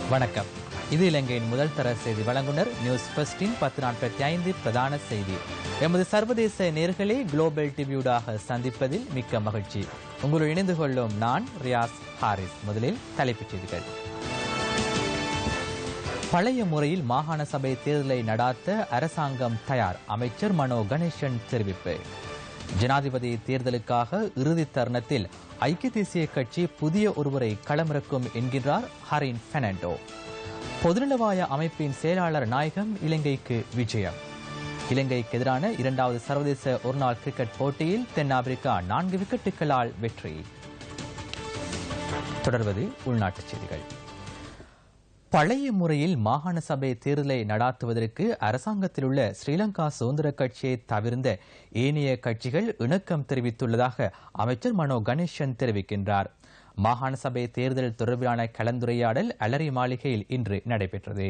வணக்கம் இது இலங்கையின் முதல் தர செய்தி வழங்குனர் நியூஸ் ஃபர்ஸ்டின் பத்து நாற்பத்தி ஐந்து பிரதான செய்தி எமது சர்வதேச நேர்களே குளோபல் டிவியூடாக சந்திப்பதில் மிக்க மகிழ்ச்சி உங்களுடன் இணைந்து கொள்ளும் நான் ரியாஸ் ஹாரிஸ் முதலில் தலைப்புச் செய்திகள் பழைய முறையில் மாகாண சபை தேர்தலை நடாத்த அரசாங்கம் தயார் அமைச்சர் மனோ கணேசன் தெரிவிப்பு ஜனாதிபதி தேர்தலுக்காக இறுதி தருணத்தில் ஐக்கிய தேசிய கட்சி புதிய ஒருவரை களமிறக்கும் என்கிறார் ஹரின் பெர்னாண்டோ பொதுநலவாய அமைப்பின் செயலாளர் நாயகம் இலங்கைக்கு விஜயம் இலங்கைக்கு எதிரான இரண்டாவது சர்வதேச ஒருநாள் கிரிக்கெட் போட்டியில் தென்னாப்பிரிக்கா நான்கு விக்கெட்டுகளால் வெற்றி தொடர்வது உள்நாட்டுச் செய்திகள் பழைய முறையில் மாகாண சபை தேர்தலை நடாத்துவதற்கு அரசாங்கத்தில் உள்ள ஸ்ரீலங்கா சுதந்திர கட்சியை தவிர்ந்த ஏனைய கட்சிகள் இணக்கம் தெரிவித்துள்ளதாக அமைச்சர் மனோ கணேசன் தெரிவிக்கின்றார் மாகாண சபை தேர்தல் தொடர்பிலான கலந்துரையாடல் அலரி மாளிகையில் இன்று நடைபெற்றது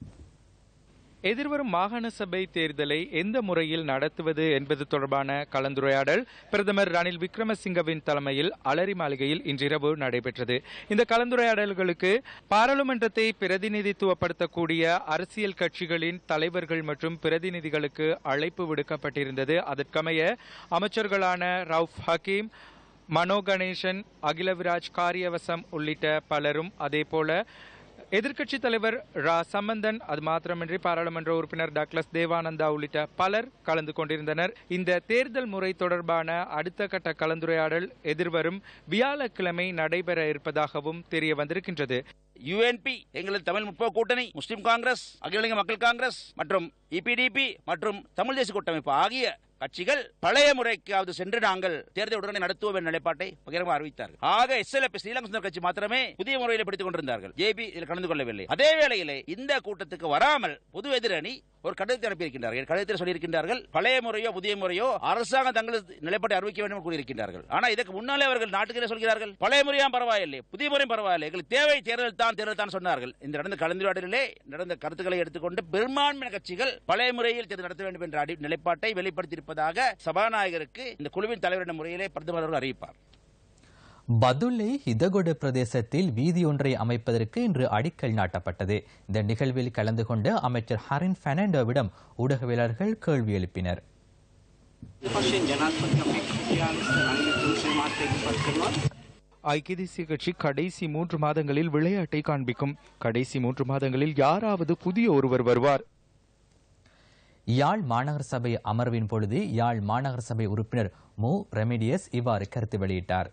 எதிர்வரும் மாகாண சபை தேர்தலை எந்த முறையில் நடத்துவது என்பது தொடர்பான கலந்துரையாடல் பிரதமர் ரணில் விக்ரமசிங்கவின் தலைமையில் அலரி மாளிகையில் இன்றிரவு நடைபெற்றது இந்த கலந்துரையாடல்களுக்கு பாராளுமன்றத்தை பிரதிநிதித்துவப்படுத்தக்கூடிய அரசியல் கட்சிகளின் தலைவர்கள் மற்றும் பிரதிநிதிகளுக்கு அழைப்பு விடுக்கப்பட்டிருந்தது அதற்கமைய அமைச்சர்களான ரவுஃப் ஹக்கீம் மனோ கணேசன் அகிலவிராஜ் காரியவசம் உள்ளிட்ட பலரும் அதேபோல எதிர்க்கட்சித் தலைவர் ரா சம்பந்தன் அது மாத்திரமின்றி பாராளுமன்ற உறுப்பினர் டாக்லஸ் தேவானந்தா உள்ளிட்ட பலர் கலந்து கொண்டிருந்தனர் இந்த தேர்தல் முறை தொடர்பான அடுத்த கட்ட கலந்துரையாடல் எதிர்வரும் வியாழக்கிழமை நடைபெற இருப்பதாகவும் தெரிய வந்திருக்கின்றது யுஎன்பி எங்களது தமிழ் முற்போக்கு கூட்டணி முஸ்லிம் காங்கிரஸ் அகில இலங்கை மக்கள் காங்கிரஸ் மற்றும் இபிடிபி மற்றும் தமிழ் தேசிய கூட்டமைப்பு ஆகிய கட்சிகள் பழைய முறைக்காவது சென்று நாங்கள் தேர்தல் உடனே நடத்துவோம் என்ற நிலைப்பாட்டை பகிரமாக அறிவித்தார்கள் ஆக எஸ்எல்எப் ஸ்ரீலங்கா சுதந்திர கட்சி மாத்திரமே புதிய முறையில் படித்துக் கொண்டிருந்தார்கள் ஜேபி இதில் கலந்து கொள்ளவில்லை அதே வேளையிலே இந்த கூட்டத்துக்கு வராமல் புது எதிரணி ஒரு கடிதத்தை அனுப்பியிருக்கின்றார்கள் கடிதத்தில் சொல்லியிருக்கின்றார்கள் பழைய முறையோ புதிய முறையோ அரசாங்கம் தங்களது நிலைப்பாட்டை அறிவிக்க வேண்டும் என்று கூறியிருக்கின்றார்கள் ஆனால் இதற்கு முன்னாலே அவர்கள் நாட்டுக்கு சொல்கிறார்கள் பழைய முறையாம் பரவாயில்லை புதிய முறையும் பரவாயில்லை எங்களுக்கு தேவை தேர்தல் தான் தேர்தல் தான் சொன்னார்கள் இந்த நடந்த கலந்துரையாடலிலே நடந்த கருத்துக்களை எடுத்துக்கொண்டு பெரும்பான்மை கட்சிகள் பழைய முறையில் தேர்தல் நடத்த வேண்டும் என்ற அடி- நிலைப்பாட்டை வெளிப்படுத்தியிருப்பதாக சபாநாயகருக்கு இந்த குழுவின் தலைவர் என்ற முறையிலே பிரதமர் அவர்கள் அறிவிப்பார் பதுளை ஹிதகொடு பிரதேசத்தில் வீதி ஒன்றை அமைப்பதற்கு இன்று அடிக்கல் நாட்டப்பட்டது இந்த நிகழ்வில் கலந்து கொண்ட அமைச்சர் ஹரின் பெர்னாண்டோவிடம் ஊடகவியலாளர்கள் கேள்வி எழுப்பினர் වශයෙන් ජනාධිපති අපේක්ෂකයාට අනිත් තුන්සේ මාත්‍යක පත් කරනවා ஐக்கிய தேசிய கட்சி கடைசி மூன்று மாதங்களில் விளையாட்டை காண்பிக்கும் கடைசி மூன்று மாதங்களில் யாராவது புதிய ஒருவர் வருவார் யாழ் மாநகர சபை அமர்வின் பொழுது யாழ் மாநகர சபை உறுப்பினர் மு ரெமிடியஸ் இவ்வாறு கருத்து வெளியிட்டார்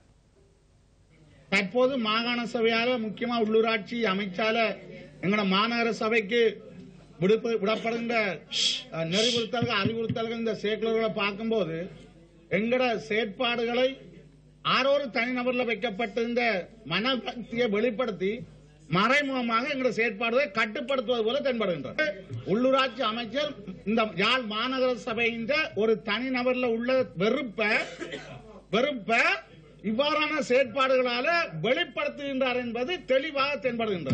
தற்போது மாகாண சபையால முக்கியமா உள்ளூராட்சி அமைச்சால எங்களோட மாநகர சபைக்கு விடுப்பு விடப்படுகின்ற அஹ், நெறிவுறுத்தல்கள் அறிவுறுத்தல்கள் இந்த சேர்க்கல்களை பார்க்கும்போது எங்கட செயற்பாடுகளை ஆறொரு தனிநபர்ல வைக்கப்பட்டிருந்த மனபக்தியை வெளிப்படுத்தி மறைமுகமாக எங்களோட செயற்பாடுகளை கட்டுப்படுத்துவது போல தென்படுகின்றது உள்ளூராட்சி அமைச்சர் இந்த யாழ் மாநகர சபையின் ஒரு தனிநபர்ல உள்ள வெறுப்ப வெறுப்ப இவ்வாறான செயற்பாடுகளால வெளிப்படுத்துகின்றார் என்பது தெளிவாக தென்படுகின்றது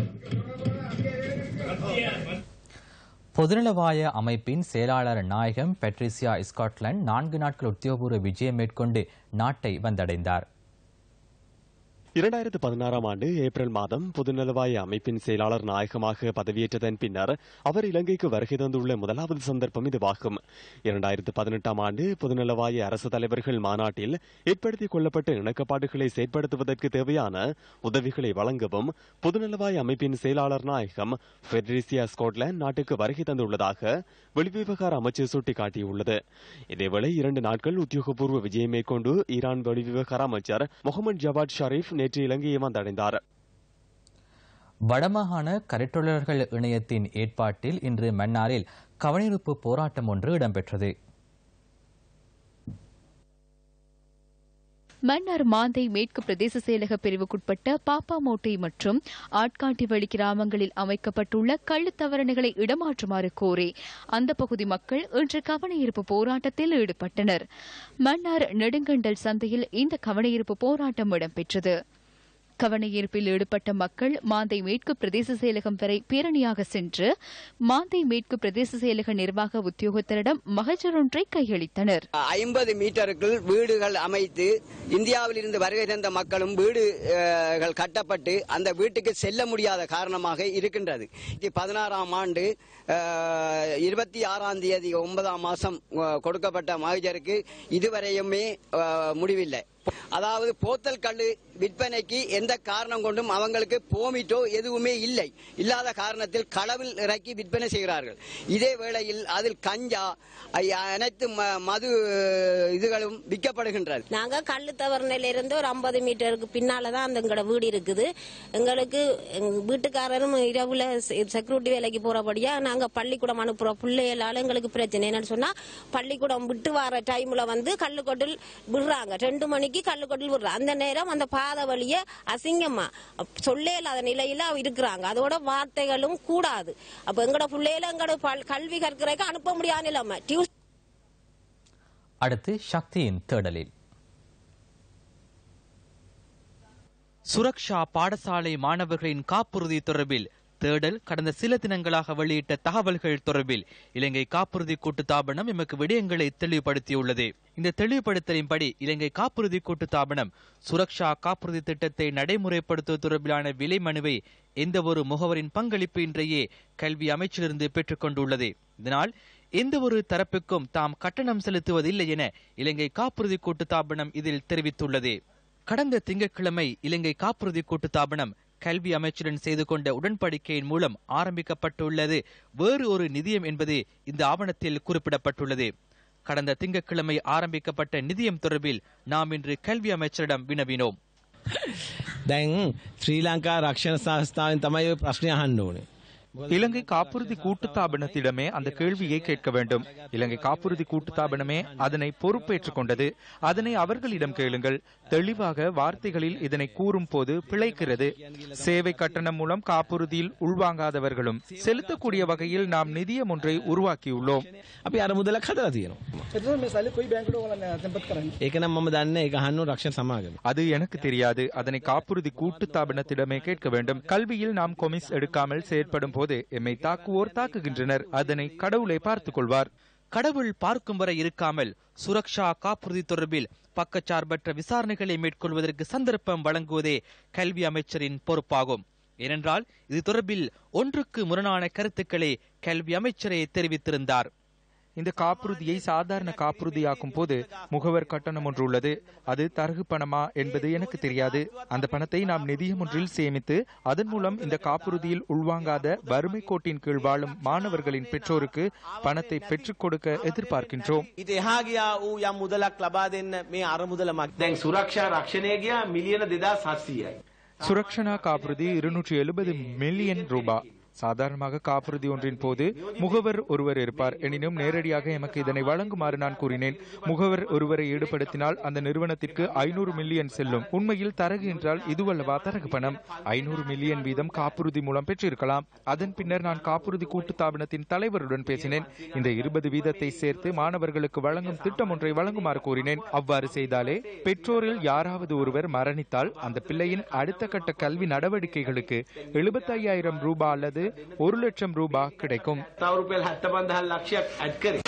பொதுநலவாய அமைப்பின் செயலாளர் நாயகம் பெட்ரிசியா ஸ்காட்லாந்து நான்கு நாட்கள் உத்தியோகபூர்வ விஜயம் மேற்கொண்டு நாட்டை வந்தடைந்தார் இரண்டாயிரத்து பதினாறாம் ஆண்டு ஏப்ரல் மாதம் பொதுநலவாய அமைப்பின் செயலாளர் நாயகமாக பதவியேற்றதன் பின்னர் அவர் இலங்கைக்கு வருகை தந்துள்ள முதலாவது சந்தர்ப்பம் இதுவாகும் இரண்டாயிரத்து பதினெட்டாம் ஆண்டு பொதுநலவாய அரசு தலைவர்கள் மாநாட்டில் ஏற்படுத்திக் கொள்ளப்பட்ட இணக்கப்பாடுகளை செயற்படுத்துவதற்கு தேவையான உதவிகளை வழங்கவும் பொதுநலவாய அமைப்பின் செயலாளர் நாயகம் பெட்ரிசியா ஸ்காட்லாந்து நாட்டுக்கு வருகை தந்துள்ளதாக வெளிவிவகார அமைச்சு சுட்டிக்காட்டியுள்ளது இதேவேளை இரண்டு நாட்கள் உத்தியோகபூர்வ விஜயம் மேற்கொண்டு ஈரான் வெளிவிவகார அமைச்சர் முகமது ஜவாத் ஷரீப் நேற்று இலங்கையை வந்தடைந்தார் வடமாகாண கரைத்தொழிலாளர்கள் இணையத்தின் ஏற்பாட்டில் இன்று மன்னாரில் கவனிருப்பு போராட்டம் ஒன்று இடம்பெற்றது மன்னார் மாந்தை மேற்கு பிரதேச செயலக பிரிவுக்குட்பட்ட பாப்பாமோட்டை மற்றும் ஆட்காட்டி வழி கிராமங்களில் அமைக்கப்பட்டுள்ள கள்ளுத்தவரணைகளை இடமாற்றுமாறு கோரி அந்த பகுதி மக்கள் இன்று கவனஈர்ப்பு போராட்டத்தில் ஈடுபட்டனர் மன்னார் நெடுங்கண்டல் சந்தையில் இந்த கவனஈர்ப்பு போராட்டம் இடம்பெற்றது கவனஈர்ப்பில் ஈடுபட்ட மக்கள் மாந்தை மேற்கு பிரதேச செயலகம் வரை பேரணியாக சென்று மாந்தை மேற்கு பிரதேச செயலக நிர்வாக உத்தியோகத்தரிடம் மகஜர் ஒன்றை கையளித்தனர் ஐம்பது மீட்டருக்குள் வீடுகள் அமைத்து இந்தியாவில் இருந்து வருகை தந்த மக்களும் வீடுகள் கட்டப்பட்டு அந்த வீட்டுக்கு செல்ல முடியாத காரணமாக இருக்கின்றது பதினாறாம் ஆண்டு அஹ், இருபத்தி ஆறாம் தேதி ஒன்பதாம் மாசம் அஹ், கொடுக்கப்பட்ட மகஜருக்கு இதுவரையுமே அஹ், முடிவில்லை அதாவது போத்தல் கல்லு விற்பனைக்கு எந்த காரணம் கொண்டும் அவங்களுக்கு போமிட்டோ எதுவுமே இல்லை இல்லாத காரணத்தில் களவில் இறக்கி விற்பனை செய்கிறார்கள் இதே வேளையில் அதில் கஞ்சா ஐ- அனைத்து ம- மது இதுகளும் விற்கப்படுகின்றது நாங்க கள்ளு தவறுனையில இருந்து ஒரு ஐம்பது மீட்டருக்கு பின்னாலதான் அந்த எங்களோட வீடு இருக்குது எங்களுக்கு எங்க வீட்டுக்காரரும் இரவுல செக்யூரிட்டி வேலைக்கு போறபடியா நாங்க பள்ளிக்கூடம் அனுப்புற பிள்ளைகளால எங்களுக்கு பிரச்சனை என்னன்னு சொன்னா பள்ளிக்கூடம் விட்டு வர டைம்ல வந்து கல்லுக்கொட்டில் விடுறாங்க ரெண்டு மணிக்கு கல்லுக்கொட்டில் விடுறாங்க அந்த நேரம் அந்த பாதை வழிய அசிங்கமா சொல்லே இல்லாத நிலையில இருக்கிறாங்க அதோட வார்த்தைகளும் கூடாது அப்ப எங்களோட பிள்ளைகள எங்களோட பல்- கல்வி கற்கிறதுக்கு அனுப்ப முடியாத நிலைமை டியூஷன் அடுத்து சக்தியின் தேடலில் சுரக்ஷா பாடசாலை மாணவர்களின் காப்புறுதி தொடர்பில் தேடல் கடந்த சில தினங்களாக வெளியிட்ட தகவல்கள் தொடர்பில் இலங்கை காப்புறுதி கூட்டுத்தாபனம் எமக்கு விடயங்களை தெளிவுபடுத்தியுள்ளது இந்த தெளிவுபடுத்தலின்படி இலங்கை காப்புறுதி கூட்டுத்தாபனம் சுரக்ஷா காப்புறுதி திட்டத்தை நடைமுறைப்படுத்துவது தொடர்பிலான விலை மனுவை எந்த ஒரு முகவரின் பங்களிப்பு இன்றையே கல்வி அமைச்சிலிருந்து பெற்றுக் கொண்டுள்ளது இதனால் எந்த ஒரு தரப்புக்கும் தாம் கட்டணம் செலுத்துவதில்லை என இலங்கை காப்புறுதி கூட்டுத்தாபனம் இதில் தெரிவித்துள்ளது கடந்த திங்கட்கிழமை இலங்கை காப்புறுதி கூட்டுத்தாபனம் கல்வி அமைச்சுடன் செய்து கொண்ட உடன்படிக்கையின் மூலம் ஆரம்பிக்கப்பட்டுள்ளது வேறு ஒரு நிதியம் என்பது இந்த ஆவணத்தில் குறிப்பிடப்பட்டுள்ளது கடந்த திங்கட்கிழமை ஆரம்பிக்கப்பட்ட நிதியம் தொடர்பில் நாம் இன்று கல்வி அமைச்சரிடம் வினவினோம் දැන් ශ්‍රී ලංකා රක්ෂණ සංස්ථාවෙන් තමයි ඔය ප්‍රශ්නය අහන්න ඕනේ. இலங்கை காப்புறுதி கூட்டுத்தாபனத்திடமே அந்த கேள்வியை கேட்க வேண்டும் இலங்கை காப்புறுதி கூட்டுத்தாபனமே அதனை பொறுப்பேற்றுக் கொண்டது அதனை அவர்களிடம் கேளுங்கள் தெளிவாக வார்த்தைகளில் இதனை கூறும் போது பிழைக்கிறது சேவை கட்டணம் மூலம் காப்புறுதியில் உள்வாங்காதவர்களும் செலுத்தக்கூடிய வகையில் நாம் நிதியம் ஒன்றை உருவாக்கியுள்ளோம் අපි අර මුදලක් හදලා තියෙනවා. ඒක නම් මම දන්නේ ඒක අහන්න ඕන රක්ෂණ සමාගම. அது எனக்கு தெரியாது அதனை காப்புறுதி கூட்டுத்தாபனத்திடமே கேட்க வேண்டும் கல்வியில் நாம் கொமிஸ் எடுக்காமல் செயற்படும் போது எம்மை தாக்குவோர் தாக்குகின்றனர் அதனை கடவுளை பார்த்துக் கொள்வார் கடவுள் பார்க்கும் வரை இருக்காமல் சுரக்ஷா காப்புறுதி தொடர்பில் பக்கச்சார்பற்ற விசாரணைகளை மேற்கொள்வதற்கு சந்தர்ப்பம் வழங்குவதே கல்வி அமைச்சரின் பொறுப்பாகும் ஏனென்றால் இது தொடர்பில் ஒன்றுக்கு முரணான கருத்துக்களை கல்வி அமைச்சரே தெரிவித்திருந்தார் இந்த காப்புறுதியை சாதாரண காப்புறுதியாக்கும் போது முகவர் கட்டணம் ஒன்று உள்ளது அது தரகு பணமா என்பது எனக்கு தெரியாது அந்த பணத்தை நாம் நிதியம் ஒன்றில் சேமித்து அதன் மூலம் இந்த காப்புறுதியில் உள்வாங்காத வறுமை கோட்டின் கீழ் வாழும் மாணவர்களின் பெற்றோருக்கு பணத்தை பெற்றுக் கொடுக்க எதிர்பார்க்கின்றோம் ඊට එහා ගියා වූ යම් මුදලක් ලබා දෙන්න මේ අර මුදල මක්. දැන් සුරක්ෂා රක්ෂණය ගියා මිලියන 2700යි. சுரக்ஷனா காப்புறுதி இருநூற்றி எழுபது மில்லியன் ரூபாய் சாதாரணமாக காப்புறுதி ஒன்றின் போது முகவர் ஒருவர் இருப்பார் எனினும் நேரடியாக எமக்கு இதனை வழங்குமாறு நான் கூறினேன் முகவர் ஒருவரை ஈடுபடுத்தினால் அந்த நிறுவனத்திற்கு ஐநூறு மில்லியன் செல்லும் உண்மையில் தரகு என்றால் இதுவல்லவா தரகு பணம் ஐநூறு மில்லியன் வீதம் காப்புறுதி மூலம் பெற்றிருக்கலாம் அதன் பின்னர் நான் காப்புறுதி கூட்டுத்தாபனத்தின் தலைவருடன் பேசினேன் இந்த இருபது வீதத்தை சேர்த்து மாணவர்களுக்கு வழங்கும் திட்டம் ஒன்றை வழங்குமாறு கூறினேன் அவ்வாறு செய்தாலே பெற்றோரில் யாராவது ஒருவர் மரணித்தால் அந்த பிள்ளையின் அடுத்த கட்ட கல்வி நடவடிக்கைகளுக்கு எழுபத்தையாயிரம் ரூபாய் அல்லது ஒரு லட்சம் ரூபாய் கிடைக்கும் තව රුපියල් 75000 ලක්ෂයක් ඇඩ් කරේ.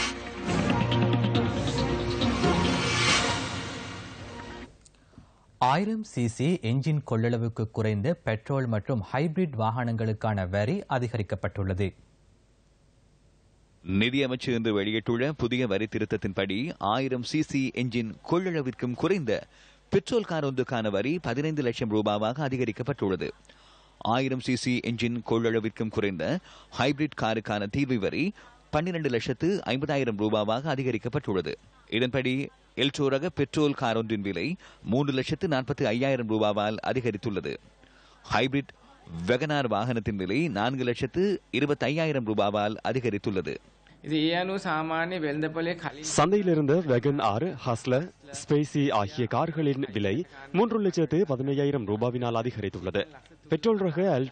ஆயிரம் சிசி என்ஜின் கொள்ளளவுக்கு குறைந்த பெட்ரோல் மற்றும் ஹைபிரிட் வாகனங்களுக்கான வரி அதிகரிக்கப்பட்டுள்ளது நிதியமைச்சு இன்று வெளியிட்டுள்ள புதிய வரி திருத்தத்தின்படி ஆயிரம் சிசி என்ஜின் கொள்ளளவிற்கும் குறைந்த பெட்ரோல் கார் ஒன்றுக்கான வரி பதினைந்து லட்சம் ரூபாவாக அதிகரிக்கப்பட்டுள்ளது ஆயிரம் சிசி என்ஜின் கொள்ளளவிற்கும் குறைந்த ஹைபிரிட் காருக்கான தீர்வை வரி பன்னிரண்டு லட்சத்து ஐம்பதாயிரம் ரூபாவாக அதிகரிக்கப்பட்டுள்ளது இதன்படி எல்ட்ரோ ரக பெட்ரோல் கார் ஒன்றின் விலை மூன்று லட்சத்து நாற்பத்தி ஐயாயிரம் ரூபாவால் அதிகரித்துள்ளது ஹைபிரிட் வெகனார் வாகனத்தின் விலை நான்கு லட்சத்து இருபத்தி ஐயாயிரம் ரூபாவால் அதிகரித்துள்ளது ඉතින් ඒ අනුව සාමාන්‍ය වෙළඳපොලේ කලින් சந்தையில் இருந்த வெகன் ஆர் ஹஸ்லர் ஸ்பேசி ஆகிய கார்களின் விலை மூன்று லட்சத்து பதினையாயிரம் ரூபாவினால் அதிகரித்துள்ளது பெட்ரோல் ரக அல்டோ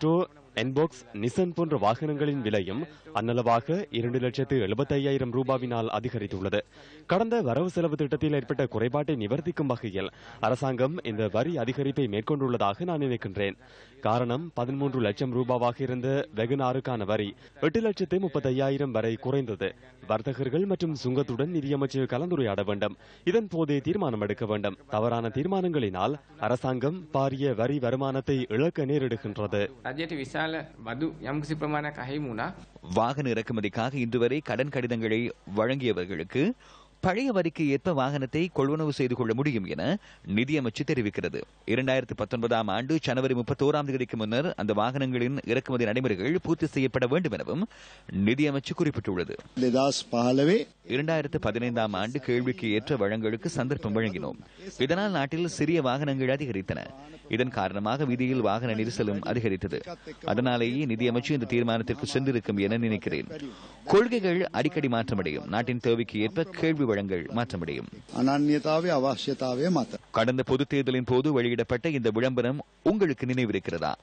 என்பாக்ஸ் நிசன் போன்ற வாகனங்களின் விலையும் அன்னளவாக இரண்டு லட்சத்து எழுபத்தி ஐயாயிரம் ரூபாவினால் அதிகரித்துள்ளது கடந்த வரவு செலவு திட்டத்தில் ஏற்பட்ட குறைபாட்டை நிவர்த்திக்கும் வகையில் அரசாங்கம் இந்த வரி அதிகரிப்பை மேற்கொண்டுள்ளதாக நான் நினைக்கின்றேன் காரணம் பதிமூன்று லட்சம் ரூபாவாக இருந்த வெகுனாருக்கான வரி எட்டு லட்சத்து முப்பத்தையாயிரம் வரை குறைந்தது வர்த்தகர்கள் மற்றும் சுங்கத்துடன் நிதியமைச்சு கலந்துரையாட வேண்டும் இதன் போதே தீர்மானம் எடுக்க வேண்டும் தவறான தீர்மானங்களினால் அரசாங்கம் பாரிய வரி வருமானத்தை இழக்க நேரிடுகின்றது රජයට විශාල බදු යම්කිසි ප්‍රමාණයක් අහිමි වුණා. வாகன இறக்குமதிக்காக இன்று வரை கடன் கடிதங்களை வழங்கியவர்களுக்கு பழைய வரிக்கு ஏற்ப வாகனத்தை கொள்வனவு செய்து கொள்ள முடியும் என நிதியமைச்சு தெரிவிக்கிறது இரண்டாயிரத்தி பத்தொன்பதாம் ஆண்டு ஜனவரி முப்பத்தோராம் தேதிக்கு முன்னர் அந்த வாகனங்களின் இறக்குமதி நடைமுறைகள் பூர்த்தி செய்யப்பட வேண்டும் எனவும் நிதியமைச்சு குறிப்பிட்டுள்ளது இரண்டாயிரத்து பதினைந்தாம் ஆண்டு கேள்விக்கு ஏற்ற வழங்கலுக்கு சந்தர்ப்பம் வழங்கினோம் இதனால் நாட்டில் சிறிய வாகனங்கள் அதிகரித்தன இதன் காரணமாக வீதியில் வாகன நெரிசலும் அதிகரித்தது அதனாலேயே நிதியமைச்சு இந்த தீர்மானத்திற்கு சென்றிருக்கும் என நினைக்கிறேன் கொள்கைகள் அடிக்கடி மாற்றமடையும் நாட்டின் தேவைக்கு ஏற்ப கேள்வி வழங்கல் மாற்றமடையும் අනන්‍යතාවේ අවශ්‍යතාවය මත. கடந்த பொதுத் தேர்தலின் போது வெளியிடப்பட்ட இந்த விளம்பரம் உங்களுக்கு நினைவிருக்கிறதா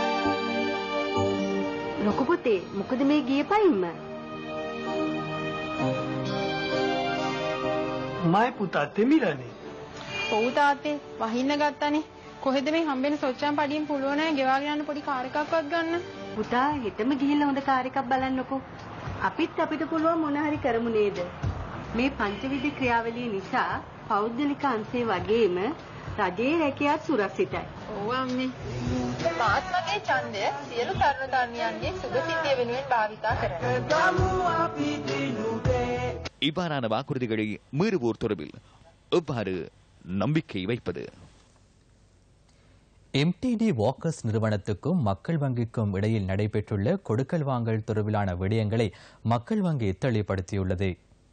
ලොකු පුතේ මොකද මේ ගිය පයින්ම මයි පුතා තෙමිරනේ ඔව් තාත්තේ වහින්න ගත්තනේ කොහෙද මේ හම්බෙන සොච්චම් පඩියෙන් පුළුවන් නෑ ගෙවාගෙන යන්න පොඩි කාර් එකක්වත් ගන්න පුතා හෙටම ගිහිල්ලා හොඳ කාර් එකක් බලන්නකෝ අපිත් අපිට පුළුවන් මොන හරි කරමු නේද මේ පංචවිධ ක්‍රියාවලිය නිසා පෞද්ගලික අංශේ වගේම රජයේ රැකියාත් සුරක්ෂිතයි ඔව් අම්මේ මාත් මගේ ඡන්දය සියලු තරුණ තරුණියන්ගේ සුභසිද්ධිය වෙනුවෙන් භාවිතා කරනවා இவ்வாறான வாக்குறுதிகளை மீறுவோர் தொடர்பில் எவ்வாறு நம்பிக்கை வைப்பது எம்டிடி வாக்கர்ஸ் நிறுவனத்துக்கும் மக்கள் வங்கிக்கும் இடையில் நடைபெற்றுள்ள கொடுக்கல் வாங்கல் தொடர்பிலான விடயங்களை மக்கள் வங்கி தெளிவுபடுத்தியுள்ளது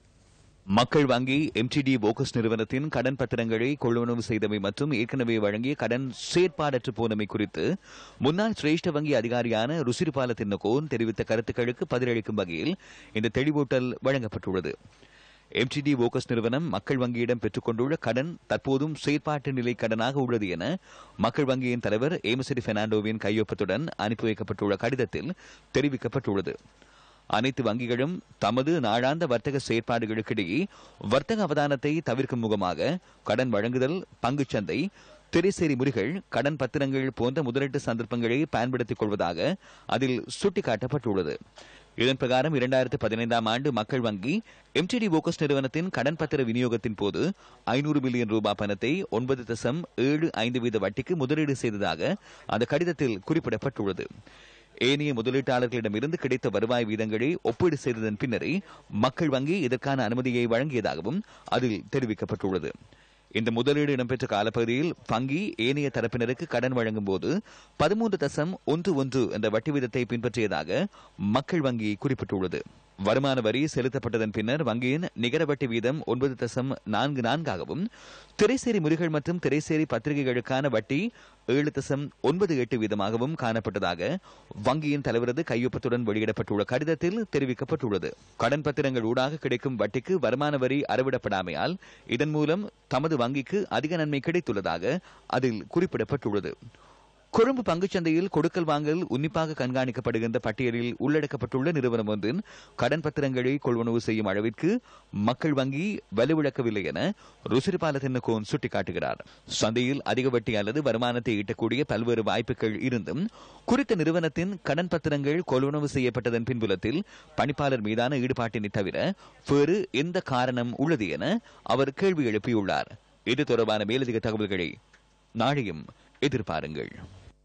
மக்கள் வங்கி எம்டிடி போக்கஸ் நிறுவனத்தின் கடன் பத்திரங்களை கொள்வனவு செய்தமை மற்றும் ஏற்கனவே வழங்கிய கடன் செயற்பாடற்று போனமை குறித்து முன்னாள் சிரேஷ்ட வங்கி அதிகாரியான ருசிறுபால தின்னகோன் தெரிவித்த கருத்துக்களுக்கு பதிலளிக்கும் வகையில் இந்த தெளிவூட்டல் வழங்கப்பட்டுள்ளது எம்டிடி போக்கஸ் நிறுவனம் மக்கள் வங்கியிடம் பெற்றுக்கொண்டுள்ள கடன் தற்போதும் செயற்பாட்டு நிலை கடனாக உள்ளது என மக்கள் வங்கியின் தலைவர் ஏமசரி பெர்னாண்டோவின் கையொப்பத்துடன் அனுப்பி வைக்கப்பட்டுள்ள கடிதத்தில் தெரிவிக்கப்பட்டுள்ளது அனைத்து வங்கிகளும் தமது நாளாந்த வர்த்தக செயற்பாடுகளுக்கிடையே வர்த்தக அவதானத்தை தவிர்க்கும் முகமாக கடன் வழங்குதல் பங்குச்சந்தை திரைசேரி முறிகள் கடன் பத்திரங்கள் போன்ற முதலீட்டு சந்தர்ப்பங்களை பயன்படுத்திக் கொள்வதாக அதில் சுட்டிக்காட்டப்பட்டுள்ளது இதன் பிரகாரம் இரண்டாயிரத்து பதினைந்தாம் ஆண்டு மக்கள் வங்கி எம்டிடி போக்கஸ் நிறுவனத்தின் கடன் பத்திர விநியோகத்தின் போது ஐநூறு மில்லியன் ரூபாய் பணத்தை ஒன்பது தசம் ஏழு ஐந்து வீத வட்டிக்கு முதலீடு செய்ததாக அந்த கடிதத்தில் குறிப்பிடப்பட்டுள்ளது ஏனைய முதலீட்டாளர்களிடமிருந்து கிடைத்த வருவாய் வீதங்களை ஒப்பீடு செய்ததன் பின்னரே மக்கள் வங்கி இதற்கான அனுமதியை வழங்கியதாகவும் அதில் தெரிவிக்கப்பட்டுள்ளது இந்த முதலீடு இடம்பெற்ற காலப்பகுதியில் வங்கி ஏனைய தரப்பினருக்கு கடன் வழங்கும் போது பதிமூன்று தசம் ஒன்று ஒன்று என்ற வட்டி வீதத்தை பின்பற்றியதாக மக்கள் வங்கி குறிப்பிட்டுள்ளது வருமான வரி செலுத்தப்பட்டதன் பின்னர் வங்கியின் நிகர வட்டி வீதம் ஒன்பது தசம் நான்கு நான்காகவும் திரைசேரி முறிகள் மற்றும் திரைசேரி பத்திரிகைகளுக்கான வட்டி ஏழு தசம் ஒன்பது எட்டு வீதமாகவும் காணப்பட்டதாக வங்கியின் தலைவரது கையொப்பத்துடன் வெளியிடப்பட்டுள்ள கடிதத்தில் தெரிவிக்கப்பட்டுள்ளது கடன் பத்திரங்கள் ஊடாக கிடைக்கும் வட்டிக்கு வருமான வரி அறவிடப்படாமையால் இதன் மூலம் தமது வங்கிக்கு அதிக நன்மை கிடைத்துள்ளதாக அதில் குறிப்பிடப்பட்டுள்ளது கொழும்பு பங்குச்சந்தையில் கொடுக்கல் வாங்கல் உன்னிப்பாக கண்காணிக்கப்படுகின்ற பட்டியலில் உள்ளடக்கப்பட்டுள்ள நிறுவனம் ஒன்றின் கடன் பத்திரங்களை கொள்வனவு செய்யும் அளவிற்கு மக்கள் வங்கி வலுவிழக்கவில்லை என ருசிரிபால தென்னகோன் சுட்டிக்காட்டுகிறார் சந்தையில் அதிக வட்டி அல்லது வருமானத்தை ஈட்டக்கூடிய பல்வேறு வாய்ப்புகள் இருந்தும் குறித்த நிறுவனத்தின் கடன் பத்திரங்கள் கொள்வனவு செய்யப்பட்டதன் பின்புலத்தில் பணிப்பாளர் மீதான ஈடுபாட்டினை தவிர வேறு எந்த காரணம் உள்ளது என அவர் கேள்வி எழுப்பியுள்ளார் இது தொடர்பான மேலதிக தகவல்களை நாளையும் எதிர்பாருங்கள்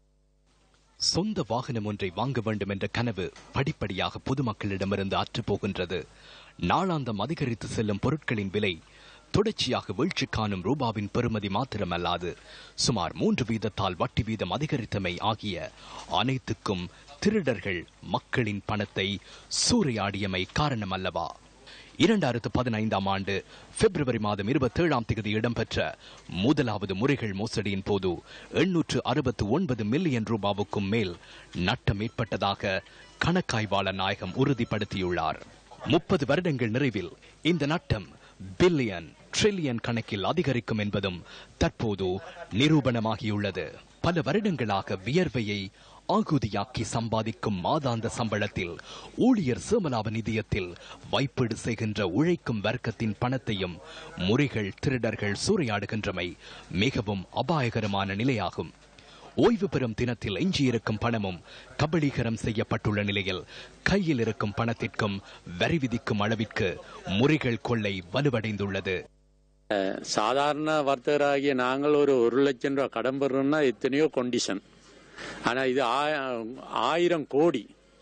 சொந்த வாகனம் ஒன்றை வாங்க வேண்டும் என்ற கனவு படிப்படியாக பொதுமக்களிடமிருந்து அற்றுப்போகின்றது நாளாந்தம் அதிகரித்து செல்லும் பொருட்களின் விலை தொடர்ச்சியாக வீழ்ச்சி காணும் ரூபாவின் பெறுமதி மாத்திரமல்லாது சுமார் மூன்று வீதத்தால் வட்டி வீதம் அதிகரித்தமை ஆகிய அனைத்துக்கும் திருடர்கள் மக்களின் பணத்தை சூறையாடியமை காரணம் அல்லவா இரண்டாயிரத்து பதினைந்தாம் ஆண்டு பிப்ரவரி மாதம் இருபத்தேழாம் தேதி இடம்பெற்ற முதலாவது முறைகள் மோசடியின் போது எண்ணூற்று அறுபத்து ஒன்பது மில்லியன் ரூபாவுக்கும் மேல் நட்டம் ஏற்பட்டதாக கணக்காய்வாளர் நாயகம் உறுதிப்படுத்தியுள்ளார் முப்பது வருடங்கள் நிறைவில் இந்த நட்டம் பில்லியன் ட்ரில்லியன் கணக்கில் அதிகரிக்கும் என்பதும் தற்போது நிரூபணமாகியுள்ளது பல வருடங்களாக வியர்வையை ஆகுதியாக்கி சம்பாதிக்கும் மாதாந்த சம்பளத்தில் ஊழியர் சேமலாப நிதியத்தில் வைப்பீடு செய்கின்ற உழைக்கும் வர்க்கத்தின் பணத்தையும் முறிகள் திருடர்கள் சூறையாடுகின்றமை மிகவும் அபாயகரமான நிலையாகும் ஓய்வு பெறும் தினத்தில் எஞ்சியிருக்கும் பணமும் கபலீகரம் செய்யப்பட்டுள்ள நிலையில் கையில் இருக்கும் பணத்திற்கும் வரி விதிக்கும் அளவிற்கு முறிகள் கொள்ளை வலுவடைந்துள்ளது சாதாரண வர்த்தகராகிய நாங்கள் ஒரு ஒரு லட்சம் ரூபாய் கடன் பெறணும்னா எத்தனையோ கண்டிஷன் ஆனா இது ஆய- ஆயிரம் கோடி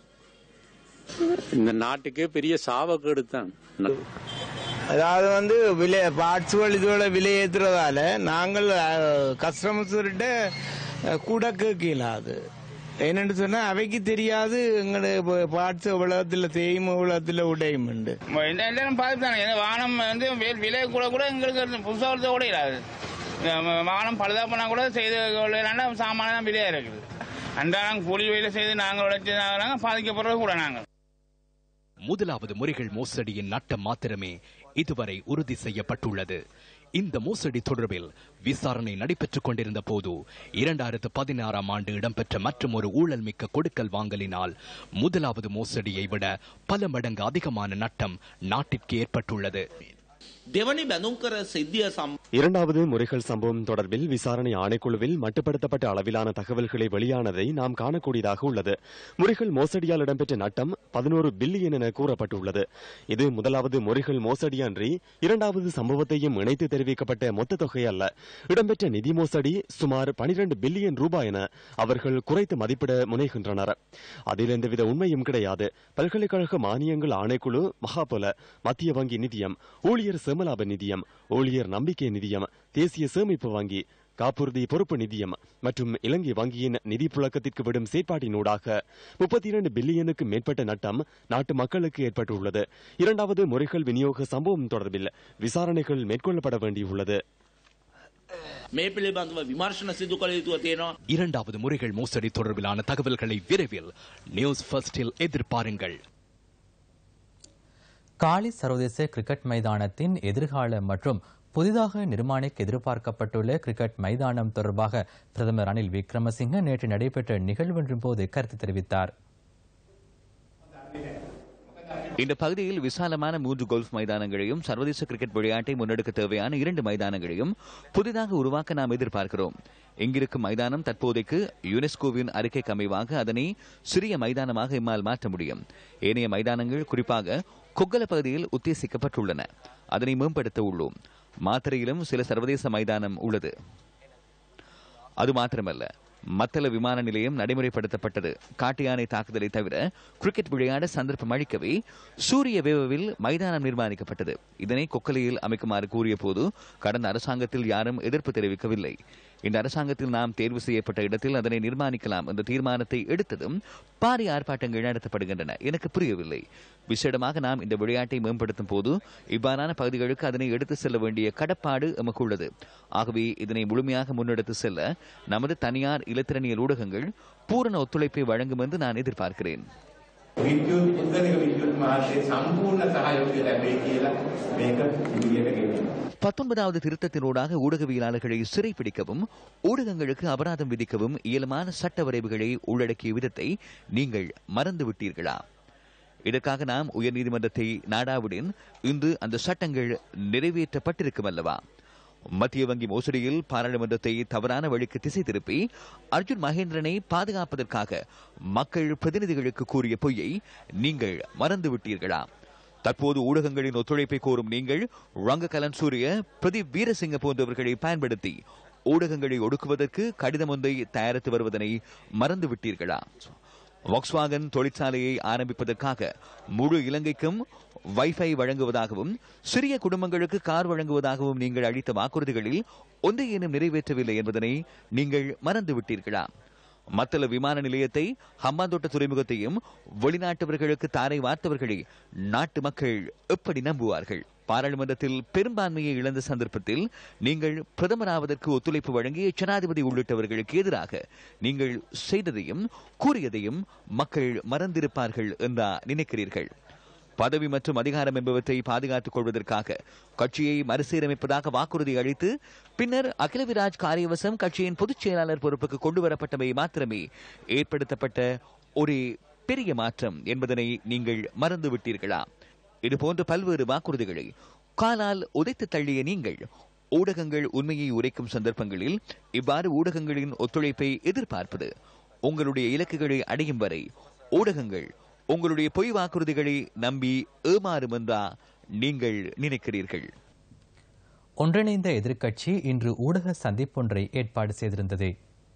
இந்த நாட்டுக்கே பெரிய சாவக்கேடு தான் அதாவது வந்து விலை பார்ட்ஸுகள் இதோட விலை ஏத்துறதால நாங்கள் கஸ்டமர்ஸ்கிட்ட கூட கேட்கல அது என்னன்னு சொன்னா அவைக்கு தெரியாது எங்களோட பார்ட்ஸ் எவ்வளவுல தேயும் எவ்வளவுல உடையும் இந்த எல்லாரும் பார்த்து தானே இந்த வாகனம் வந்து வி- விலை கூட கூட எங்களுக்கு புதுசாக வருது கூட இல்லாது வாகனம் பழுதா பண்ணா கூட செய்து கொள்ளலாம்னா சாமான தான் விலையா இருக்குது அன்றாடம் கூலி வேலை செய்து நாங்கள் உழைச்சதாங்க பாதிக்கப்படுறது கூட நாங்கள் முதலாவது முறைகள் மோசடியின் நட்டம் மாத்திரமே இதுவரை உறுதி செய்யப்பட்டுள்ளது இந்த மோசடி தொடர்பில் விசாரணை நடைபெற்றுக் கொண்டிருந்த போது இரண்டாயிரத்து பதினாறாம் ஆண்டு இடம்பெற்ற மற்றும் ஒரு ஊழல் மிக்க கொடுக்கல் வாங்கலினால் முதலாவது மோசடியை விட பல மடங்கு அதிகமான நட்டம் நாட்டிற்கு ஏற்பட்டுள்ளது දෙවනි බැඳුම් කර සිද්ධිය සම් இரண்டாவது முறைகள் சம்பவம் தொடர்பில் விசாரணை ஆணைக்குழுவில் மட்டுப்படுத்தப்பட்ட அளவிலான தகவல்களை வெளியானதை நாம் காணக்கூடியதாக உள்ளது முறைகள் மோசடியால் இடம்பெற்ற நட்டம் பதினோரு பில்லியன் என கூறப்பட்டுள்ளது இது முதலாவது முறைகள் மோசடியன்றி இரண்டாவது சம்பவத்தையும் இணைத்து தெரிவிக்கப்பட்ட மொத்த தொகை அல்ல இடம்பெற்ற நிதி மோசடி சுமார் பனிரெண்டு பில்லியன் ரூபாய் என அவர்கள் குறைத்து மதிப்பிட முனைகின்றனர் அதில் எந்தவித உண்மையும் கிடையாது பல்கலைக்கழக மானியங்கள் ஆணைக்குழு மகாபல மத்திய வங்கி நிதியம் ஊழியர் சேமலாப நிதியம் ஊழியர் நம்பிக்கை நிதியம் தேசிய சேமிப்பு வங்கி காப்புறுதி பொறுப்பு நிதியம் மற்றும் இலங்கை வங்கியின் நிதி புழக்கத்திற்கு விடும் செயற்பாட்டினூடாக முப்பத்தி இரண்டு பில்லியனுக்கு மேற்பட்ட நட்டம் நாட்டு மக்களுக்கு ஏற்பட்டுள்ளது இரண்டாவது முறைகள் விநியோக சம்பவம் தொடர்பில் விசாரணைகள் மேற்கொள்ளப்பட வேண்டியுள்ளது මේ පිළිබඳව විමර්ශන සිදු කළ යුතුව තියෙනවා. இரண்டாவது முறைகள் மோசடி தொடர்பிலான தகவல்களை விரைவில் நியூஸ் ஃபர்ஸ்டில் எதிர்பாருங்கள் காலி சர்வதேச கிரிக்கெட் மைதானத்தின் எதிர்காலம் மற்றும் புதிதாக நிர்மாணிக்க எதிர்பார்க்கப்பட்டுள்ள கிரிக்கெட் மைதானம் தொடர்பாக பிரதமர் ரணில் விக்ரமசிங்க நேற்று நடைபெற்ற நிகழ்வொன்றின் போது கருத்து தெரிவித்தார் இந்த பகுதியில் விசாலமான மூன்று கோல்ஃப் மைதானங்களையும் சர்வதேச கிரிக்கெட் விளையாட்டை முன்னெடுக்க தேவையான இரண்டு மைதானங்களையும் புதிதாக உருவாக்க நாம் எதிர்பார்க்கிறோம் இங்கிருக்கும் மைதானம் தற்போதைக்கு யுனெஸ்கோவின் அறிக்கைக்கு அமைவாக அதனை சிறிய மைதானமாக இம்மால் மாற்ற முடியும் ஏனைய மைதானங்கள் குறிப்பாக கொக்கல பகுதியில் உத்தேசிக்கப்பட்டுள்ளன அதனை மேம்படுத்த உள்ளோம் மாத்திரையிலும் சில சர்வதேச மைதானம் உள்ளது அது மாத்திரமல்ல மத்தள விமான நிலையம் நடைமுறைப்படுத்தப்பட்டது காட்டு யானை தாக்குதலை தவிர கிரிக்கெட் விளையாட சந்தர்ப்பம் அளிக்கவே சூரிய வேவவில் மைதானம் நிர்மாணிக்கப்பட்டது இதனை கொக்கலையில் அமைக்குமாறு கூறிய போது கடந்த அரசாங்கத்தில் யாரும் எதிர்ப்பு தெரிவிக்கவில்லை இந்த அரசாங்கத்தில் நாம் தேர்வு செய்யப்பட்ட இடத்தில் அதனை நிர்மாணிக்கலாம் என்ற தீர்மானத்தை எடுத்ததும் பாரிய ஆர்ப்பாட்டங்கள் நடத்தப்படுகின்றன எனக்கு புரியவில்லை விசேடமாக நாம் இந்த விளையாட்டை மேம்படுத்தும் போது இவ்வாறான பகுதிகளுக்கு அதனை எடுத்து செல்ல வேண்டிய கடப்பாடு எமக்கு உள்ளது ஆகவே இதனை முழுமையாக முன்னெடுத்து செல்ல நமது தனியார் இலத்திரனியல் ஊடகங்கள் பூரண ஒத்துழைப்பை வழங்கும் என்று நான் எதிர்பார்க்கிறேன் විද්‍යුත් පුද්ගලික විද්‍යුත් මාර්ගයේ සම්පූර්ණ සහයෝගය ලැබේ කියලා මේක ඉදිරියට ගෙනියන්න. பத்தொன்பதாவது திருத்தத்தினூடாக ஊடகவியலாளர்களை சிறைப்பிடிக்கவும் ஊடகங்களுக்கு அபராதம் விதிக்கவும் இயலுமான சட்ட வரைவுகளை உள்ளடக்கிய விதத்தை நீங்கள் மறந்துவிட்டீர்களா இதற்காக நாம் உயர்நீதிமன்றத்தை நாடாவிடின் இன்று அந்த சட்டங்கள் நிறைவேற்றப்பட்டிருக்கும் அல்லவா மத்திய வங்கி மோசடியில் பாராளுமன்றத்தை தவறான வழிக்கு திசை திருப்பி அர்ஜுன் மகேந்திரனை பாதுகாப்பதற்காக மக்கள் பிரதிநிதிகளுக்கு கூறிய பொய்யை நீங்கள் மறந்துவிட்டீர்களா தற்போது ஊடகங்களின் ஒத்துழைப்பை கோரும் நீங்கள் ரங்க கலன் சூரிய பிரதீப் வீரசிங்க போன்றவர்களை பயன்படுத்தி ஊடகங்களை ஒடுக்குவதற்கு கடிதம் ஒன்றை தயாரித்து வருவதனை மறந்துவிட்டீர்களா வாக்ஸ்வாகன் தொழிற்சாலையை ஆரம்பிப்பதற்காக முழு இலங்கைக்கும் வைஃபை வழங்குவதாகவும் சிறிய குடும்பங்களுக்கு கார் வழங்குவதாகவும் நீங்கள் அளித்த வாக்குறுதிகளில் ஒன்றையேனும் நிறைவேற்றவில்லை என்பதனை நீங்கள் மறந்துவிட்டீர்களா மத்தள விமான நிலையத்தை ஹம்பாந்தோட்ட துறைமுகத்தையும் வெளிநாட்டவர்களுக்கு தாரை வார்த்தவர்களை நாட்டு மக்கள் எப்படி நம்புவார்கள் பாராளுமன்றத்தில் பெரும்பான்மையை இழந்த சந்தர்ப்பத்தில் நீங்கள் பிரதமராவதற்கு ஒத்துழைப்பு வழங்கிய ஜனாதிபதி உள்ளிட்டவர்களுக்கு எதிராக நீங்கள் செய்ததையும் கூறியதையும் மக்கள் மறந்திருப்பார்கள் என்றா நினைக்கிறீர்கள் பதவி மற்றும் அதிகாரம் என்பவற்றை பாதுகாத்துக் கொள்வதற்காக கட்சியை மறுசீரமைப்பதாக வாக்குறுதி அளித்து பின்னர் அகிலவிராஜ் காரியவசம் கட்சியின் பொதுச் செயலாளர் பொறுப்புக்கு கொண்டுவரப்பட்டமை மாத்திரமே ஏற்படுத்தப்பட்ட ஒரு பெரிய மாற்றம் என்பதனை நீங்கள் மறந்துவிட்டீர்களா இதுபோன்ற பல்வேறு வாக்குறுதிகளை காலால் உதைத்து தள்ளிய நீங்கள் ஊடகங்கள் உண்மையை உரைக்கும் சந்தர்ப்பங்களில் இவ்வாறு ஊடகங்களின் ஒத்துழைப்பை எதிர்பார்ப்பது உங்களுடைய இலக்குகளை அடையும் வரை ஊடகங்கள் உங்களுடைய பொய் வாக்குறுதிகளை நம்பி ஏமாறும் என்றா நீங்கள் நினைக்கிறீர்கள் ஒன்றிணைந்த எதிர்க்கட்சி இன்று ஊடக சந்திப்பொன்றை ஏற்பாடு செய்திருந்தது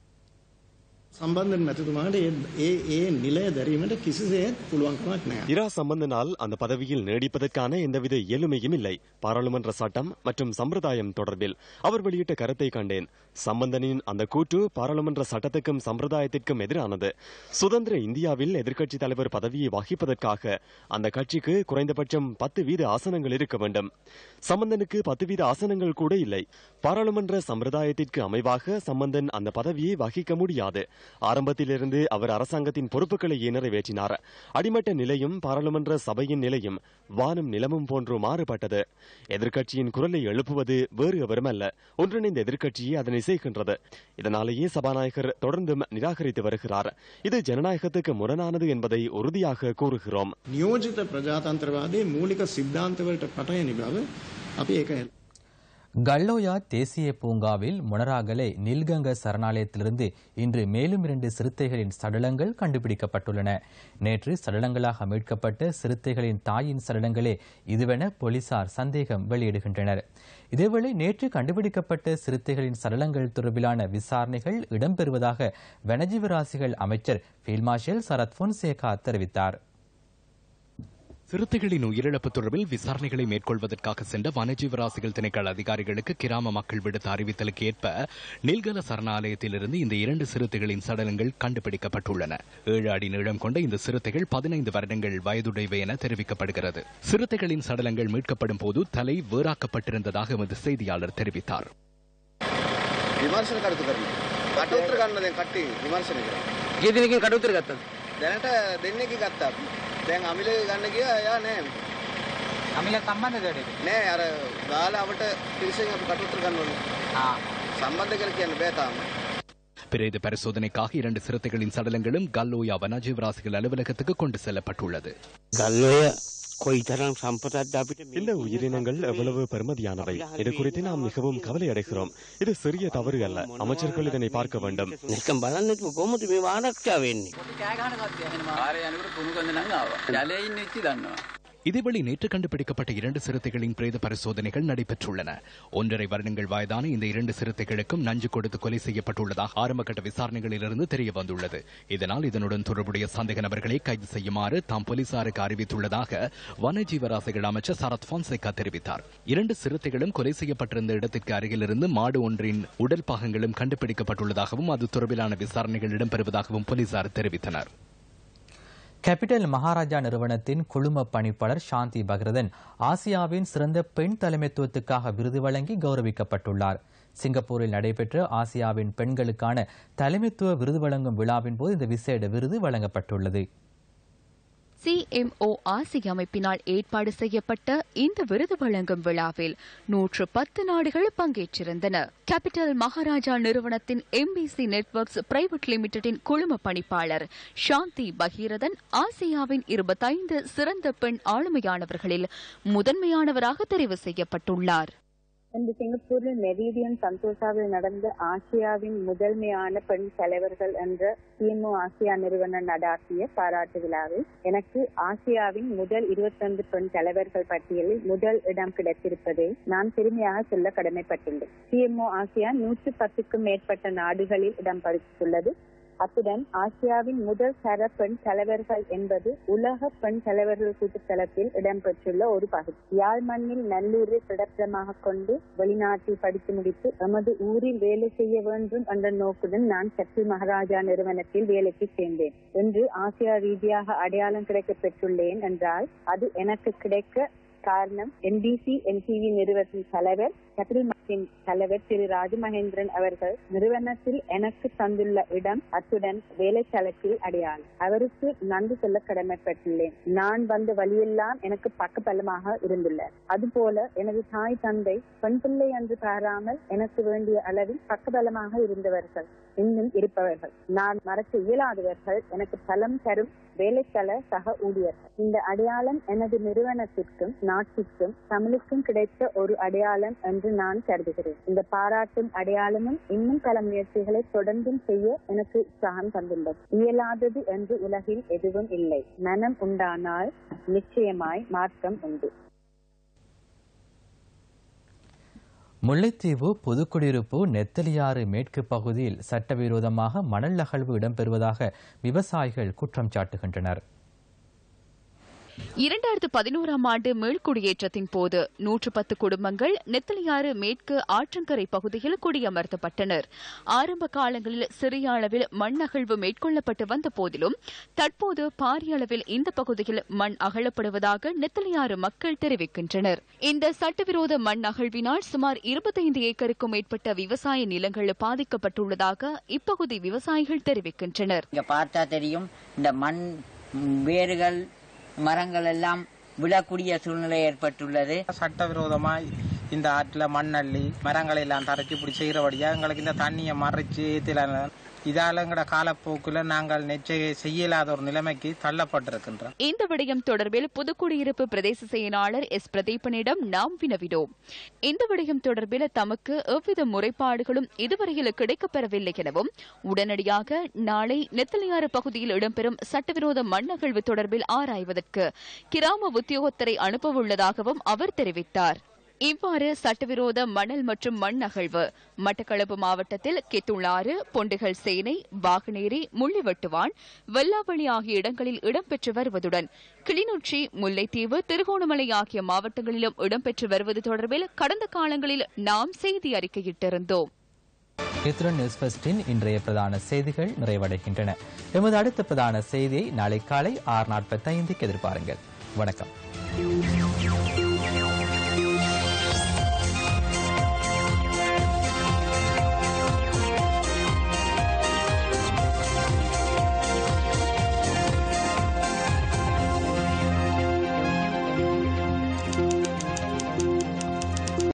සම්බන්ධ මැතිතුමාට ඒ ඒ නිලය දැරීමට කිසිසේත් පුළුවන්කමක් නෑ. இரா சம்பந்தனால் அந்த பதவியில் நீடிப்பதற்கான எந்தவித இயலுமையும் இல்லை பாராளுமன்ற சட்டம் மற்றும் சம்பிரதாயம் தொடர்பில் அவர் வெளியிட்ட கருத்தை கண்டேன் சம்பந்தனின் அந்த கூற்று பாராளுமன்ற சட்டத்துக்கும் சம்பிரதாயத்திற்கும் எதிரானது சுதந்திர இந்தியாவில் எதிர்க்கட்சி தலைவர் பதவியை வகிப்பதற்காக அந்த கட்சிக்கு குறைந்தபட்சம் பத்து வீத ஆசனங்கள் இருக்க வேண்டும் சம்பந்தனுக்கு பத்து வீத ஆசனங்கள் கூட இல்லை பாராளுமன்ற சம்பிரதாயத்திற்கு அமைவாக சம்பந்தன் அந்த பதவியை வகிக்க முடியாது ஆரம்பத்திலிருந்து அவர் அரசாங்கத்தின் பொறுப்புகளையே நிறைவேற்றினார் அடிமட்ட நிலையும் பாராளுமன்ற சபையின் நிலையும் வானும் நிலமும் போன்று மாறுபட்டது எதிர்க்கட்சியின் குரலை எழுப்புவது வேறு எவருமல்ல ஒன்றிணைந்த எதிர்க்கட்சியே அதனை செய்கின்றது இதனாலேயே சபாநாயகர் தொடர்ந்தும் நிராகரித்து வருகிறார் இது ஜனநாயகத்துக்கு முரணானது என்பதை உறுதியாக கூறுகிறோம் නියෝජිත ප්‍රජාතන්ත්‍රවාදයේ මූලික සිද්ධාන්තවලට පටහැනි බව අපි ඒක கல்லோயா தேசிய பூங்காவில் மொனராகலை நில்கங்க சரணாலயத்திலிருந்து இன்று மேலும் இரண்டு சிறுத்தைகளின் சடலங்கள் கண்டுபிடிக்கப்பட்டுள்ளன நேற்று சடலங்களாக மீட்கப்பட்ட சிறுத்தைகளின் தாயின் சடலங்களே இதுவென போலீசார் சந்தேகம் வெளியிடுகின்றனர் இதேவேளை நேற்று கண்டுபிடிக்கப்பட்ட சிறுத்தைகளின் சடலங்கள் தொடர்பிலான விசாரணைகள் இடம்பெறுவதாக வனஜீவராசிகள் அமைச்சர் ஃபீல்ட் மார்ஷல் சரத் பொன்சேகா தெரிவித்தார் சிறுத்தைகளின் உயிரிழப்பு தொடர்பில் விசாரணைகளை மேற்கொள்வதற்காக சென்ற வனஜீவராசிகள் திணைக்கள அதிகாரிகளுக்கு கிராம மக்கள் விடுத்த அறிவித்தலுக்கு ஏற்ப நீல்கல சரணாலயத்திலிருந்து இந்த இரண்டு சிறுத்தைகளின் சடலங்கள் கண்டுபிடிக்கப்பட்டுள்ளன ஏழு அடி நீளம் கொண்ட இந்த சிறுத்தைகள் பதினைந்து வருடங்கள் வயதுடையவை என தெரிவிக்கப்படுகிறது சிறுத்தைகளின் சடலங்கள் மீட்கப்படும் போது தலை வேறாக்கப்பட்டிருந்ததாக எமது செய்தியாளர் தெரிவித்தார் විමර්ශන කටයුතු කරනවා. කටයුතු ගන්න දැන් කට්ටිය විමර්ශන කරනවා. කී දිනකින් කටයුතු ගත්තද? දැනට දෙන්නෙක් ගත්තා අපි. දැන් අමිල ගන්න ගියා එයා නෑ. අමිල සම්බන්ධද වැඩේට? නෑ අර ගාලා අපිට පිරිසෙන් අපි කටයුතු ගන්න ඕනේ. ආ සම්බන්ධ කරලා කියන්න බෑ තාම. பிரேத பரிசோதனைக்காக இரண்டு சிறுத்தைகளின் சடலங்களும் கல்லோயா வனஜீவராசிகள் அலுவலகத்துக்கு கொண்டு செல்லப்பட்டுள்ளது ගල්ලොය කොයිතරම් සම්පතත් අපිට இந்த உயிரினங்கள் எவ்வளவு பெருமதியானவை இது குறித்து நாம் மிகவும் கவலை அடைகிறோம் இது சிறிய தவறு அல்ல அமைச்சர்கள் இதனை பார்க்க வேண்டும் නිකම් බලන්නත් කොහොමද මේ ආරක්ෂා වෙන්නේ ආරය යනකොට කුණු කන්ද නම් ආවා. ජලයේ ඉන්න ඉච්චි දන්නවා. இதேவேளை நேற்று கண்டுபிடிக்கப்பட்ட இரண்டு சிறுத்தைகளின் பிரேத பரிசோதனைகள் நடைபெற்றுள்ளன ஒன்றரை வருடங்கள் வயதான இந்த இரண்டு சிறுத்தைகளுக்கும் நஞ்சு கொடுத்து கொலை செய்யப்பட்டுள்ளதாக ஆரம்பகட்ட விசாரணைகளிலிருந்து தெரிய வந்துள்ளது இதனால் இதனுடன் தொடர்புடைய சந்தேக நபர்களை கைது செய்யுமாறு தாம் போலீசாருக்கு அறிவித்துள்ளதாக வனஜீவராசிகள் அமைச்சர் சரத் பான்சேகா தெரிவித்தார் இரண்டு சிறுத்தைகளும் கொலை செய்யப்பட்டிருந்த இடத்திற்கு அருகிலிருந்து மாடு ஒன்றின் உடல் பாகங்களும் கண்டுபிடிக்கப்பட்டுள்ளதாகவும் அது தொடர்பிலான விசாரணைகள் இடம்பெறுவதாகவும் போலீசார் தெரிவித்தனர் கேபிட்டல் மகாராஜா நிறுவனத்தின் குழும பணிப்பாளர் சாந்தி பகரதன் ஆசியாவின் சிறந்த பெண் தலைமைத்துவத்துக்காக விருது வழங்கி கௌரவிக்கப்பட்டுள்ளார் சிங்கப்பூரில் நடைபெற்ற ஆசியாவின் பெண்களுக்கான தலைமைத்துவ விருது வழங்கும் விழாவின் போது இந்த விசேட விருது வழங்கப்பட்டுள்ளது சிஎம்ஓ ஆசிய அமைப்பினால் ஏற்பாடு செய்யப்பட்ட இந்த விருது வழங்கும் விழாவில் நூற்று பத்து நாடுகள் பங்கேற்றிருந்தன கேபிட்டல் மகாராஜா நிறுவனத்தின் எம்பிசி நெட்வொர்க்ஸ் பிரைவேட் லிமிடெடின் குழும பணிப்பாளர் சாந்தி பகீரதன் ஆசியாவின் இருபத்தைந்து சிறந்த பெண் ஆளுமையானவர்களில் முதன்மையானவராக தெரிவு செய்யப்பட்டுள்ளார் இந்த சிங்கப்பூரில் மெரிடியன் சந்தோஷாவில் நடந்த ஆசியாவின் முதன்மையான பெண் தலைவர்கள் என்ற சிஎம்ஓ ஆசியா நிறுவனம் நடாத்திய பாராட்டு விழாவில் எனக்கு ஆசியாவின் முதல் இருபத்தொன்று பெண் தலைவர்கள் பட்டியலில் முதல் இடம் கிடைத்திருப்பதை நான் பெருமையாக சொல்ல கடமைப்பட்டுள்ளேன் சிஎம்ஓ ஆசியா நூற்று பத்துக்கும் மேற்பட்ட நாடுகளில் இடம் பதித்துள்ளது அத்துடன் ஆசியாவின் முதல் தர பெண் தலைவர்கள் என்பது உலக பெண் தலைவர்கள் கூட்டுத்தளத்தில் இடம்பெற்றுள்ள ஒரு பகுதி யாழ் மண்ணில் நல்லூரை பிடத்தமாக கொண்டு வெளிநாட்டில் படித்து முடித்து எமது ஊரில் வேலை செய்ய வேண்டும் என்ற நோக்குடன் நான் சக்தி மகாராஜா நிறுவனத்தில் வேலைக்கு சேர்ந்தேன் என்று ஆசியா ரீதியாக அடையாளம் கிடைக்க பெற்றுள்ளேன் என்றால் அது எனக்கு கிடைக்க காரணம் என்பிசி என்டிவி நிறுவனத்தின் தலைவர் கபில் பாராட்டின் தலைவர் திரு ராஜமகேந்திரன் அவர்கள் நிறுவனத்தில் எனக்கு தந்துள்ள இடம் அத்துடன் வேலைத்தளத்தில் அடையாளம் அவருக்கு நன்றி சொல்ல கடமைப்பட்டுள்ளேன் நான் வந்த வழியெல்லாம் எனக்கு பக்கபலமாக இருந்துள்ளார் அதுபோல எனது தாய் தந்தை பெண் பிள்ளை என்று பாராமல் எனக்கு வேண்டிய அளவில் பக்கபலமாக இருந்தவர்கள் இன்னும் இருப்பவர்கள் நான் மறக்க இயலாதவர்கள் எனக்கு பலம் தரும் வேலைத்தள சக ஊழியர்கள் இந்த அடையாளம் எனது நிறுவனத்திற்கும் நாட்டிற்கும் தமிழுக்கும் கிடைத்த ஒரு அடையாளம் என்று நான் கருதுகிறேன் இந்த பாராட்டும் அடையாளமும் இன்னும் பல முயற்சிகளை தொடர்ந்தும் செய்ய எனக்கு உற்சாகம் தந்துள்ளது இயலாதது என்று உலகில் எதுவும் இல்லை மனம் உண்டானால் நிச்சயமாய் மாற்றம் உண்டு முல்லைத்தீவு புதுக்குடியிருப்பு நெத்தலியாறு மேற்கு பகுதியில் சட்டவிரோதமாக மணல் அகழ்வு இடம்பெறுவதாக விவசாயிகள் குற்றம் சாட்டுகின்றனர் இரண்டாயிரத்து பதினோராம் ஆண்டு மீள்குடியேற்றத்தின் போது நூற்று பத்து குடும்பங்கள் நெத்தலியாறு மேற்கு ஆற்றங்கரை பகுதியில் குடியமர்த்தப்பட்டனர் ஆரம்ப காலங்களில் சிறிய அளவில் மண் அகழ்வு மேற்கொள்ளப்பட்டு வந்த போதிலும் தற்போது பாரிய அளவில் இந்த பகுதியில் மண் அகழப்படுவதாக நெத்தலியாறு மக்கள் தெரிவிக்கின்றனர் இந்த சட்டவிரோத மண் அகழ்வினால் சுமார் இருபத்தைந்து ஏக்கருக்கும் மேற்பட்ட விவசாய நிலங்கள் பாதிக்கப்பட்டுள்ளதாக இப்பகுதி விவசாயிகள் தெரிவிக்கின்றனர் இங்க பார்த்தா தெரியும் இந்த மண் ம், வேர்கள் மரங்கள் எல்லாம் விழக்கூடிய சூழ்நிலை ஏற்பட்டுள்ளது சட்டவிரோதமாய் இந்த ஆற்றுல மண்ணள்ளி மரங்களை எல்லாம் தரைச்சி இப்படி செய்யறபடியா எங்களுக்கு இந்த தண்ணியை மறைச்சு ஏத்தில இதால எங்கட காலப்போக்குல நாங்கள் நெச்சையை செய்யலாத ஒரு நிலைமைக்கு தள்ளப்பட்டிருக்கின்றோம் இந்த விடயம் தொடர்பில் புதுக்குடியிருப்பு பிரதேச செயலாளர் எஸ் பிரதீபனிடம் நாம் வினவினோம் இந்த விடயம் தொடர்பில் தமக்கு எவ்வித முறைப்பாடுகளும் இதுவரையில் கிடைக்கப்பெறவில்லை எனவும் உடனடியாக நாளை நெத்தலியாறு பகுதியில் இடம்பெறும் சட்டவிரோத மண் அகழ்வு தொடர்பில் ஆராய்வதற்கு கிராம உத்தியோகத்தரை அனுப்பவுள்ளதாகவும் அவர் தெரிவித்தார் இவ்வாறு சட்டவிரோத மணல் மற்றும் மண் அகழ்வு மட்டக்களப்பு மாவட்டத்தில் கெத்துள்ளாறு பொண்டுகள் சேனை வாகனேரி முள்ளிவட்டுவான் வெல்லாவளி ஆகிய இடங்களில் இடம்பெற்று வருவதுடன் கிளிநொச்சி முல்லைத்தீவு திருகோணமலை ஆகிய மாவட்டங்களிலும் இடம்பெற்று வருவது தொடர்பில் கடந்த காலங்களில் நாம் செய்தி அறிக்கையிட்டிருந்தோம் இத்துடன் நியூஸ் ஃபர்ஸ்டின் இன்றைய பிரதான செய்திகள் நிறைவடைகின்றன எமது அடுத்த பிரதான செய்தியை நாளை காலை ஆறு நாற்பத்தைந்துக்கு எதிர்பாருங்கள் வணக்கம்